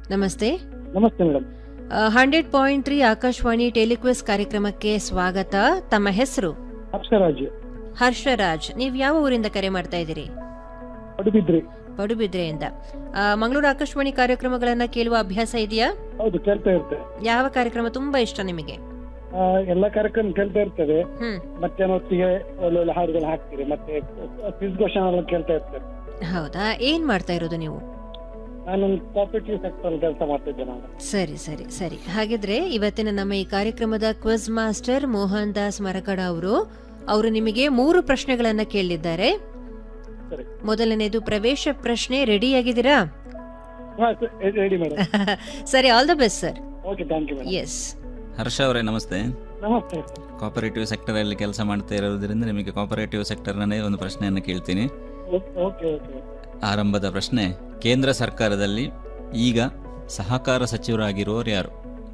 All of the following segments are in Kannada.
ನಮಸ್ತೆ ನಮಸ್ತೆ madam hundred point three Akashvani telequiz ಕಾರ್ಯಕ್ರಮಕ್ಕೆ ಸ್ವಾಗತ ತಮ್ಮ ಹೆಸರು ಅಪ್ಸರಾಜ್ ಹರ್ಷರಾಜ್ ನೀವು ಯಾವ ಊರಿಂದ ಕರೆ ಮಾಡ್ತಾ ಇದ್ದೀರಿ ಪಡುಬಿದ್ರಿ ಪಡುಬಿದ್ರೆಯಿಂದ ಆ, ಮಂಗಳೂರು ಆಕಾಶವಾಣಿ ಕಾರ್ಯಕ್ರಮಗಳನ್ನ ಕೇಳುವ ಅಭ್ಯಾಸ ಇದೆಯಾ ಹೌದು ಕೇಳ್ತಾ ಇರ್ತೇವೆ ಯಾವ ಕಾರ್ಯಕ್ರಮ ತುಂಬಾ ಇಷ್ಟ ನಿಮಗೆ ಆ, ಎಲ್ಲ ಕಾರ್ಯಕ್ರಮ ಕೇಳ್ತಾ ಇರ್ತೇವೆ ಹ್ಮ್ ಮತ್ತೆ ಹೊತ್ತಿಗೆ ಒಳ್ಳೊಳ್ಳೆ ಹಾಡುಗಳು ಹಾಕ್ತೀರಿ ಮತ್ತೆ ಕ್ವಿಸ್ ಕ್ವಶನ್ ಎಲ್ಲ ಕೇಳ್ತಾ ಇರ್ತೇವೆ ಹೌದಾ ಏನ್ ಮಾಡ್ತಾ ಇರೋದು ನೀವು ನಾನೊಂದು ಕಾಪರೇಟಿವ್ ಸೆಕ್ಟರ್ ಕೆಲಸ ಮಾಡ್ತಿದ್ದೆ ನಾನು ಸರಿ ಸರಿ ಸರಿ ಹಾಗಿದ್ರೆ ಇವತ್ತಿನ ನಮ್ಮ ಈ ಕಾರ್ಯಕ್ರಮದ ಕ್ವಿಜ್ ಮಾಸ್ಟರ್ ಮೋಹನ್ ದಾಸ್ ಮರಕಡ ಅವರು ಅವರು ನಿಮಗೆ ಮೂರು ಪ್ರಶ್ನೆಗಳನ್ನ ಕೇಳಿದ್ದಾರೆ ಸರಿ ಮೊದಲನೇದು ಪ್ರವೇಶ ಪ್ರಶ್ನೆ ರೆಡಿ ಆಗಿದ್ದೀರಾ ಹಾ ರೆಡಿ ಮೇಡಮ್ ಸರಿ all the best sir okay thank you madam S Harsha ಅವರೇ ನಮಸ್ತೆ ನಮಸ್ತೆ ಕೋಪರೇಟಿವ್ ಸೆಕ್ಟರಲ್ಲಿ ಕೆಲಸ ಮಾಡ್ತಾ ಇರೋದ್ರಿಂದ ನಿಮಗೆ ಕೋಪರೇಟಿವ್ ಸೆಕ್ಟರ್ನೇ ಒಂದು ಪ್ರಶ್ನೆಯನ್ನು ಕೇಳ್ತೀನಿ ಓಕೆ ಓಕೆ ಆರಂಭದ ಪ್ರಶ್ನೆ ಕೇಂದ್ರ ಸರ್ಕಾರದಲ್ಲಿ ಈಗ ಸಹಕಾರ ಸಚಿವರಾಗಿರೋರು ಯಾರು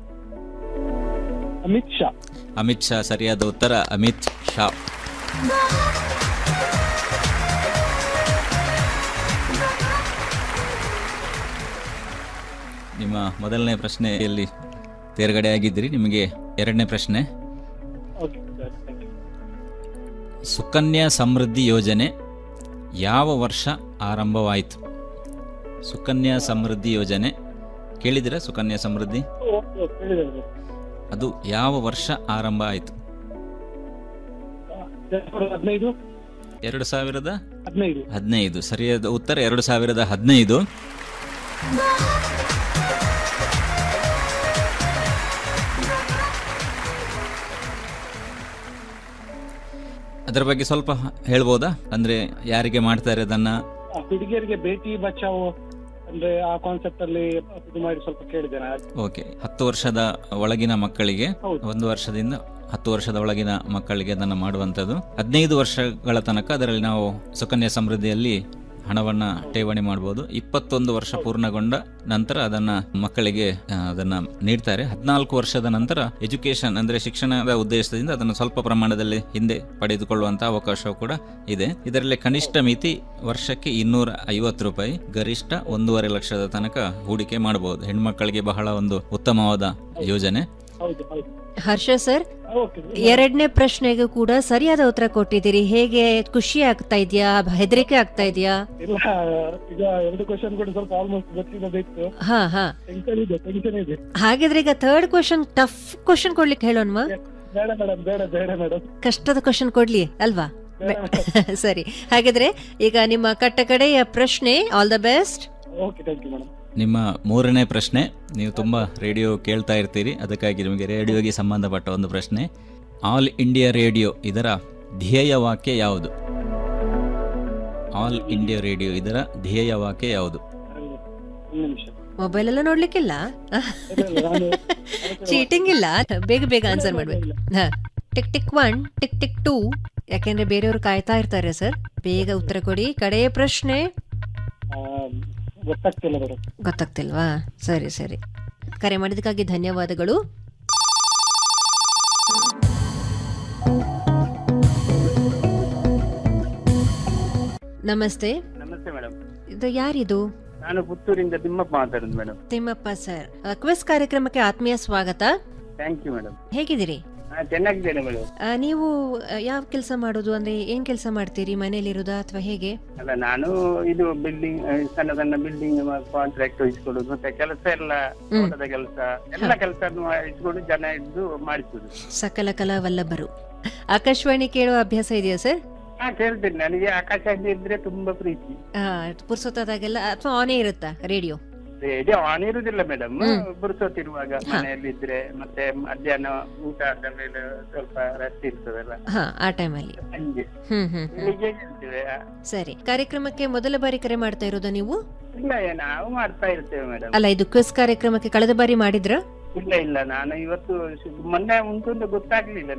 ಅಮಿತ್ ಶಾ ಅಮಿತ್ ಶಾ ಸರಿಯಾದ ಉತ್ತರ ಅಮಿತ್ ಶಾ ನಿಮ್ಮ ಮೊದಲನೇ ಪ್ರಶ್ನೆಯಲ್ಲಿ ತೇರ್ಗಡೆ ಆಗಿದ್ದೀರಿ ನಿಮಗೆ ಎರಡನೇ ಪ್ರಶ್ನೆ okay sir thank you Sukanya Samriddhi ಯೋಜನೆ ಯಾವ ವರ್ಷ ಆರಂಭವಾಯಿತು ಸುಕನ್ಯಾ ಸಮೃದ್ಧಿ ಯೋಜನೆ ಕೇಳಿದಿರಾ ಸುಕನ್ಯಾ ಸಮೃದ್ಧಿ ಓಕೆ ಓಕೆ ಹೇಳಿದೆ ಅದು ಯಾವ ವರ್ಷ ಆರಂಭ ಆಯಿತು ಹದಿನೈದು ಎರಡು ಸಾವಿರದ ಹದಿನೈದು ಹದಿನೈದು ಸರಿಯಾದ ಉತ್ತರ ಎರಡು ಸಾವಿರದ ಹದಿನೈದು ಅದರ ಬಗ್ಗೆ ಸ್ವಲ್ಪ ಹೇಳ್ಬೋದಾ ಅಂದ್ರೆ ಯಾರಿಗೆ ಮಾಡ್ತಾರೆ ಅದನ್ನ ಆ, ಹುಡುಗಿಯರಿಗೆ ಬೇಟಿ ಬಚಾವು ಅಂದ್ರೆ ಆ ಕಾನ್ಸೆಪ್ಟ್ ಅಲ್ಲಿ ಇದು ಮಾಡಿ ಸ್ವಲ್ಪ ಕೇಳಿದೆ ನಾನು ಓಕೆ ಹತ್ತು ವರ್ಷದ ಒಳಗಿನ ಮಕ್ಕಳಿಗೆ ಹೌದು. ಒಂದು ವರ್ಷದಿಂದ ಹತ್ತು ವರ್ಷದ ಒಳಗಿನ ಮಕ್ಕಳಿಗೆ ಅದನ್ನು ಮಾಡುವಂಥದ್ದು ಹದಿನೈದು ವರ್ಷಗಳ ತನಕ ಅದರಲ್ಲಿ ನಾವು ಸುಕನ್ಯಾ ಸಮೃದ್ಧಿಯಲ್ಲಿ ಹಣವನ್ನ ಠೇವಣಿ ಮಾಡಬಹುದು ಇಪ್ಪತ್ತೊಂದು ವರ್ಷ ಪೂರ್ಣಗೊಂಡ ನಂತರ ಅದನ್ನ ಮಕ್ಕಳಿಗೆ ಆ, ಅದನ್ನ ನೀಡ್ತಾರೆ ಹದಿನಾಲ್ಕು ವರ್ಷದ ನಂತರ ಎಜುಕೇಶನ್ ಅಂದ್ರೆ ಶಿಕ್ಷಣದ ಉದ್ದೇಶದಿಂದ ಅದನ್ನು ಸ್ವಲ್ಪ ಪ್ರಮಾಣದಲ್ಲಿ ಹಿಂದೆ ಪಡೆದುಕೊಳ್ಳುವಂತಹ ಅವಕಾಶವೂ ಕೂಡ ಇದೆ ಇದರಲ್ಲಿ ಕನಿಷ್ಠ ಮಿತಿ ವರ್ಷಕ್ಕೆ ಇನ್ನೂರ ಐವತ್ತು ರೂಪಾಯಿ ಗರಿಷ್ಠ ಒಂದೂವರೆ ಲಕ್ಷದ ತನಕ ಹೂಡಿಕೆ ಮಾಡಬಹುದು ಹೆಣ್ಮಕ್ಕಳಿಗೆ ಬಹಳ ಒಂದು ಉತ್ತಮವಾದ ಯೋಜನೆ ಹೌದು ಹೌದು ಹರ್ಷ ಸರ್ ಓಕೆ ಎರಡನೇ ಪ್ರಶ್ನೆಗೂ ಕೂಡ ಸರಿಯಾದ ಉತ್ತರ ಕೊಟ್ಟಿದ್ದೀರಿ ಹೇಗೆ ಖುಷಿ ಆಗ್ತಾ ಇದೆಯಾ ಹೆದರಿಕೆ ಆಗ್ತಾ ಇದೆಯಾ ಇಲ್ಲ ಈಗ ಎರಡು ಕ್ವಶನ್ ಕೂಡ ಸ್ವಲ್ಪ ಆಲ್ಮೋಸ್ಟ್ ಗೊತ್ತಿರೋದಿತ್ತು ಹಾ ಹಾ ಟೆನ್ಷನ್ ಇದೆ ಟೆನ್ಷನ್ ಇದೆ ಹಾಗಿದ್ರೆ ಈಗ ಥರ್ಡ್ ಕ್ವಶನ್ ಟಫ್ ಕ್ವಶನ್ ಕೊಡ್ಲಿಕ್ಕೆ ಹೇಳೋಣವಾ ಬೇಡ ಮೇಡಮ್ ಬೇಡ ಬೇಡ ಮೇಡಮ್ ಕಷ್ಟದ ಕ್ವಶನ್ ಕೊಡ್ಲಿ ಅಲ್ವಾ ಬೇಡ ಸರಿ ಹಾಗಿದ್ರೆ ಈಗ ನಿಮ್ಮ ಕಟ್ಟ ಕಡೆಯ ಪ್ರಶ್ನೆ all the best okay thank you madam ನಿಮ್ಮ ಮೂರನೇ ಪ್ರಶ್ನೆ ನೀವು ತುಂಬ ರೇಡಿಯೋ ಕೇಳ್ತಾ ಇರ್ತೀರಿ ಅದಕ್ಕಾಗಿ ನಿಮಗೆ ರೇಡಿಯೋಗೆ ಸಂಬಂಧಪಟ್ಟ ಒಂದು ಪ್ರಶ್ನೆ ಆಲ್ ಇಂಡಿಯಾ ರೇಡಿಯೋ ಇದರ ಧ್ಯೇಯ ವಾಕ್ಯ ಯಾವುದು ಆಲ್ ಇಂಡಿಯಾ ರೇಡಿಯೋ ಇದರ ಧ್ಯೇಯ ವಾಕ್ಯ ಯಾವುದು ಒಂದು ನಿಮಿಷ ಮೊಬೈಲ್ ಎಲ್ಲ ನೋಡ್ಲಿಕ್ಕಿಲ್ಲ ಇಲ್ಲ, ಇಲ್ಲ, ನಾನು ಚೀಟಿಂಗ್ ಇಲ್ಲ ಬೇಗ ಬೇಗ ಆನ್ಸರ್ ಮಾಡ್ಬೇಕು ಹಾ tick tick one tick tick two ಯಾಕೆಂದ್ರೆ ಬೇರೆಯವರು ಕಾಯ್ತಾ ಇರ್ತಾರೆ ಸರ್ ಬೇಗ ಉತ್ತರ ಕೊಡಿ ಕಡೆಯ ಪ್ರಶ್ನೆ ಆ, ಗೊತ್ತಾಗ್ತಿಲ್ಲ ಮೇಡಮ್ ಗೊತ್ತಾಗ್ತಿಲ್ವಾ ಸರಿ ಸರಿ ಕರೆ ಮಾಡಿದಕ್ಕಾಗಿ ಧನ್ಯವಾದಗಳು ನಮಸ್ತೆ ನಮಸ್ತೆ ಮೇಡಮ್ ಇದು ಯಾರಿದು ನಾನು ಪುತ್ತೂರಿಂದ ತಿಮ್ಮಪ್ಪ ಮಾತಾಡೋದು ಮೇಡಮ್ ತಿಮ್ಮಪ್ಪ ಸರ್ ಕ್ವಿಸ್ ಕಾರ್ಯಕ್ರಮಕ್ಕೆ ಆತ್ಮೀಯ ಸ್ವಾಗತ ಥ್ಯಾಂಕ್ ಯು ಮೇಡಮ್ ಹೇಗಿದ್ದೀರಿ ಹಾ ಚೆನ್ನಾಗಿದ್ದೇನೆ ಮೇಡಮ್ ಆ, ನೀವು ಆ, ಯಾವ ಕೆಲಸ ಮಾಡೋದು ಅಂದ್ರೆ ಏನ್ ಕೆಲಸ ಮಾಡ್ತೀರಿ ಮನೇಲಿರುದಾ ಅಥವಾ ಹೇಗೆ ಅಲ್ಲ ನಾನು ಇದು ಬಿಲ್ಡಿಂಗ್ ಸಣ್ಣ ಸಣ್ಣ ಬಿಲ್ಡಿಂಗ್ ಕಾಂಟ್ರಾಕ್ಟ್ ಇಸ್ಕೊಡುದು ಮತ್ತೆ ಕೆಲಸ ಎಲ್ಲ ತೋಟದ ಕೆಲಸ ಎಲ್ಲ ಕೆಲಸ ಇಸ್ಕೊಂಡು ಜನ ಇದ್ದು ಮಾಡಿಸುದು ಸಕಲ ಕಲಾ ವಲ್ಲಭರು ಆಕಾಶವಾಣಿ ಕೇಳುವ ಅಭ್ಯಾಸ ಇದೆಯಾ ಸರ್ ಹಾ ಕೇಳ್ತೇನೆ ನನಗೆ ಆಕಾಶ ಇದ್ರೆ ತುಂಬಾ ಪ್ರೀತಿ ಆ, ಪುರ್ಸೊತ್ತಾದಾಗೆಲ್ಲ ಅಥವಾ ಆನೇ ಇರುತ್ತಾ ರೇಡಿಯೋ ರೇಡಿಯೋ ಆನ್ ಇರುದಿಲ್ಲ ಮೇಡಮ್ ಬುರ್ಸೋತಿರುವಾಗ ಮನೆಯಲ್ಲಿ ಇದ್ರೆ ಮತ್ತೆ ಮಧ್ಯಾಹ್ನ ಊಟ ಆದ ಮೇಲೆ ಸ್ವಲ್ಪ ರೆಸ್ಟ್ ಇರ್ತದಲ್ಲ ಹಾ ಆ ಟೈಮಲ್ಲಿ ಹಂಗೆ ಹ್ಮ್ ಹ್ಮ್ ಹ್ಮ್. ಬೆಳಿಗ್ಗೆ ಹೇಳ್ತೇವೆ ಸರಿ ಕಾರ್ಯಕ್ರಮಕ್ಕೆ ಮೊದಲ ಬಾರಿ ಕರೆ ಮಾಡ್ತಾ ಇರೋದಾ ನೀವು ಇಲ್ಲ ನಾವು ಮಾಡ್ತಾ ಇರ್ತೇವೆ ಮೇಡಮ್ ಅಲ್ಲ ಇದು ಕ್ವಿಸ್ ಕಾರ್ಯಕ್ರಮಕ್ಕೆ ಕಳೆದ ಬಾರಿ ಮಾಡಿದ್ರ ಇಲ್ಲ ಇಲ್ಲ ನಾನು ಇವತ್ತು ಶು- ಮೊನ್ನೆ ಉಂಟು ಅಂತ ಗೊತ್ತಾಗ್ಲಿಲ್ಲ